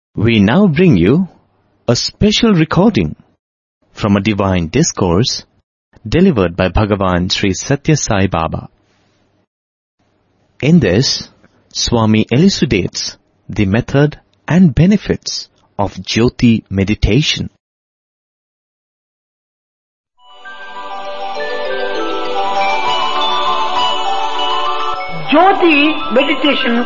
We now bring you a special recording from a divine discourse delivered by Bhagavan Sri Satya Sai Baba. In this, Swami elucidates the method and benefits of Jyoti meditation. Jyoti meditation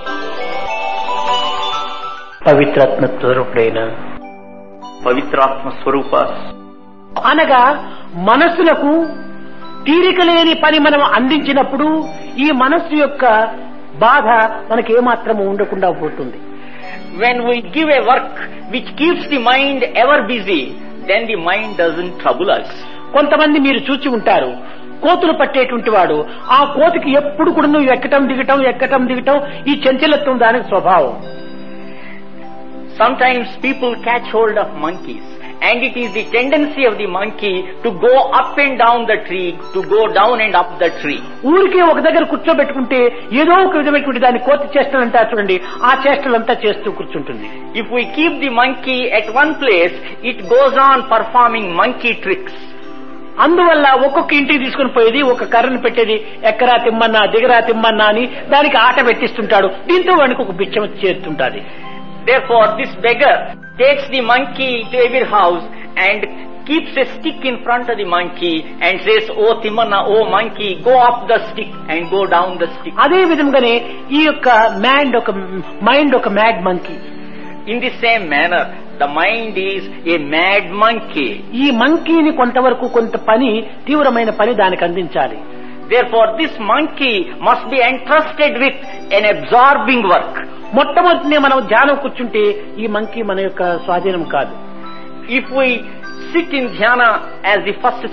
పవిత్రాత్మ స్వరూపుడైన పవిత్రాత్మ స్వరూప అనగా మనస్సులకు తీరిక లేని పని మనం అందించినప్పుడు ఈ మనస్సు యొక్క బాధ మనకి ఏమాత్రము ఉండకుండా పోతుంది when we give a work which keeps the mind ever busy then the mind doesn't trouble us కొంతమంది మీరు చూచి ఉంటారు కోతులు పట్టేటువంటి వాడు ఆ కోతికి ఎప్పుడు కూడా నువ్వు ఎక్కటం దిగటం ఎక్కటం దిగటం ఈ చంచలత్వం దానికి స్వభావం sometimes people catch hold of monkeys and it is the tendency of the monkey to go up and down the tree to go down and up the tree ఊరికే ఒక దగ్గర కూర్చోబెట్టుకుంటే ఏదో ఒక విధమైనటువంటి దాన్ని కోతి చేష్టలు అంటారు చూడండి ఆ చేష్టలంతా చేస్తూ కూర్చుంటుంది if we keep the monkey at one place it goes on performing monkey tricks అందువల్ల ఒక్కొక్క ఇంటికి తీసుకుని పోయేది ఒక కర్రను పెట్టేది ఎక్కరా తిమ్మన్నా దిగరా తిమ్మన్నా అని దానికి ఆట పెట్టిస్తుంటాడు దీంతో వాడికి ఒక బిచ్చం చేరుతుంటాది Therefore, this beggar takes the monkey to every house and keeps a stick in front of the monkey and says, Oh Timana, oh monkey, go up the stick and go down the stick. అదే విధంగానే ఈ యొక్క mind ఒక mind ఒక mad monkey In the same manner, the mind is a mad monkey. ఈ మంకీని కొంతవరకు కొంత పని తీవ్రమైన పని దానికి అందించాలి Therefore, this monkey must be entrusted with an absorbing work. మొట్టమొదటినే మనం ధ్యానం కూర్చుంటే ఈ మంకీ మన యొక్క స్వాధీనం కాదు If we sit in dhyana as the first